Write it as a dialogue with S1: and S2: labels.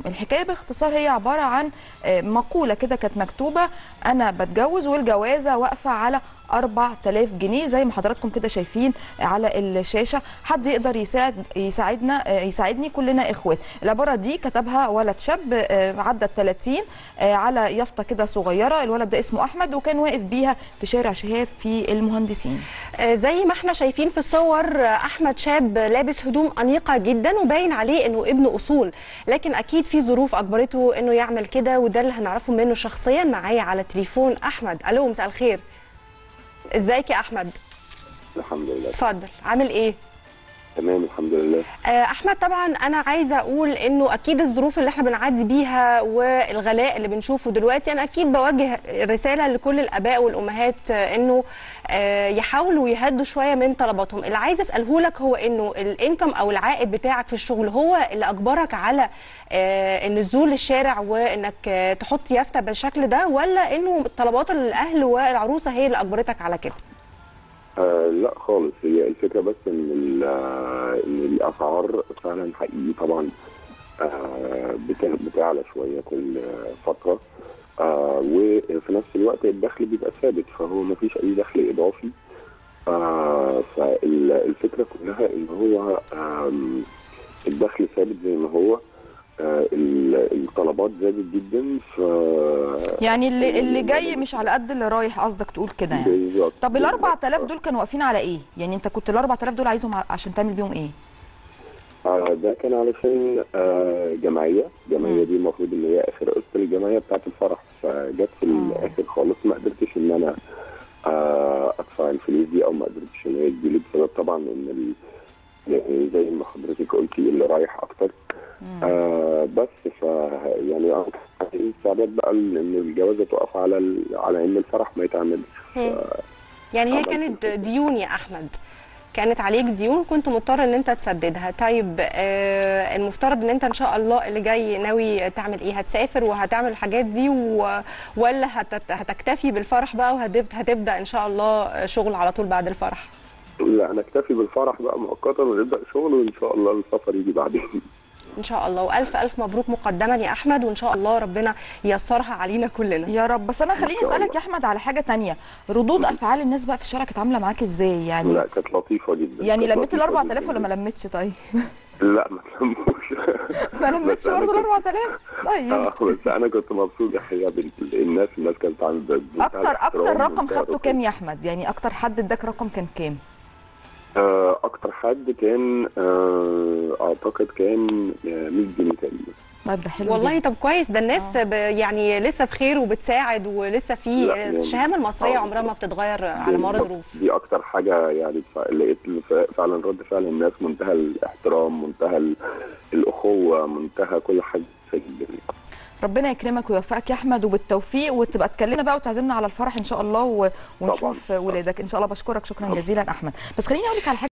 S1: الحكايه باختصار هي عباره عن آه، مقوله كده كانت مكتوبه انا بتجوز والجوازه واقفه على 4000 جنيه زي ما حضراتكم كده شايفين على الشاشه حد يقدر يساعد يساعدنا آه، يساعدني كلنا اخوات العباره دي كتبها ولد شاب آه، عدى ال 30 آه، على يافطه كده صغيره الولد ده اسمه احمد وكان واقف بيها في شارع شهاب في المهندسين
S2: آه، زي ما احنا شايفين في الصور آه، احمد شاب لابس هدوم انيقه جدا وباين عليه انه ابن اصول لكن اكيد في ظروف اجبرته انه يعمل كده وده اللي هنعرفه منه شخصيا معايا على التليفون احمد الو مساء الخير ازيك يا احمد
S3: الحمد لله
S2: اتفضل عامل ايه
S3: تمام الحمد لله
S2: آه، احمد طبعا انا عايزه اقول انه اكيد الظروف اللي احنا بنعدي بيها والغلاء اللي بنشوفه دلوقتي انا اكيد بوجه رساله لكل الاباء والامهات آه، انه آه، يحاولوا يهدوا شويه من طلباتهم اللي عايزه اساله لك هو انه الانكم او العائد بتاعك في الشغل هو اللي اجبرك على آه، النزول للشارع وانك آه، تحط يافطه بالشكل ده ولا انه طلبات الاهل والعروسه هي اللي اجبرتك على كده
S3: آه لا خالص هي الفكره بس ان ال- آه، ان الاسعار فعلا حقيقي طبعا آه بت- بتعلى شويه كل آه، فتره آه وفي نفس الوقت الدخل بيبقى ثابت فهو ما فيش اي دخل اضافي آه فالفكره كلها ان هو آم، الدخل ثابت زي ما هو آه ال- الطلبات زادت جدا ف
S1: يعني اللي اللي جاي مش على قد اللي رايح قصدك تقول كده يعني
S3: بالظبط
S1: طب ال
S3: بالظبط.
S1: 4000 دول كانوا واقفين على ايه؟ يعني انت كنت ال 4000 دول عايزهم ع- عشان تعمل بيهم ايه؟
S3: آه ده كان علشان آه جمعيه الجمعيه دي المفروض ان هي اخر قسط الجمعيه بتاعت الفرح فجت في الاخر خالص ما قدرتش ان انا آه ادفع الفلوس دي او ما قدرتش ان هي تجيلي بسبب طبعا ان ال... يعني زي ما حضرتك قلتي اللي رايح اكتر آه بس ف يعني أنا كان عندي استعداد بقى ان الجوازه تقف على ال... على ان الفرح ما يتعملش
S2: يعني هي
S3: عملت
S2: كانت
S3: كده.
S2: ديون يا احمد كانت عليك ديون كنت مضطر ان انت تسددها طيب آه المفترض ان انت ان شاء الله اللي جاي ناوي تعمل ايه هتسافر وهتعمل الحاجات دي و... ولا هتت... هتكتفي بالفرح بقى وهتبدا ان شاء الله شغل على طول بعد الفرح
S3: لا انا اكتفي بالفرح بقى مؤقتا ونبدا شغل وان شاء الله السفر يجي بعدين
S2: ان شاء الله والف الف مبروك مقدما يا احمد وان شاء الله ربنا ييسرها علينا كلنا
S1: يا رب بس انا خليني
S3: شاء
S1: اسالك
S3: الله.
S1: يا احمد على حاجه تانية ردود افعال الناس بقى في الشارع كانت عامله معاك ازاي يعني
S3: لا كانت لطيفه جدا
S1: يعني
S3: كانت
S1: لميت ال
S3: لطيفة
S1: 4000
S3: جداً.
S1: ولا ما لميتش طيب
S3: لا ما تلموش
S1: ما لميتش
S3: بس أنا
S1: برضه ال
S3: كنت-
S1: 4000 طيب
S3: اه بس انا كنت مبسوط الحقيقه بال- الناس الناس كانت عند
S1: اكتر اكتر رقم خدته كام يا احمد يعني اكتر حد اداك رقم كان كام
S3: آه اكتر حد كان آه اعتقد كان آه، 100 جنيه تقريبا
S1: طيب ده حلو
S2: والله
S1: جدا.
S2: طب كويس ده الناس ب... يعني لسه بخير وبتساعد ولسه في
S3: لا، يعني-
S2: الشهامه المصريه
S3: آه.
S2: عمرها ما بتتغير على مر
S3: بالظبط.
S2: ظروف
S3: دي اكتر حاجه يعني ف- لقيت ف- فعلا رد فعل الناس منتهى الاحترام منتهى ال- الاخوه منتهى كل حاجه في الدنيا
S1: ربنا يكرمك ويوفقك يا احمد وبالتوفيق وتبقى تكلمنا بقى وتعزمنا على الفرح ان شاء الله و... ونشوف
S3: طبعاً.
S1: ولادك ان شاء الله بشكرك شكرا جزيلا احمد بس خليني اقول لك على حاجه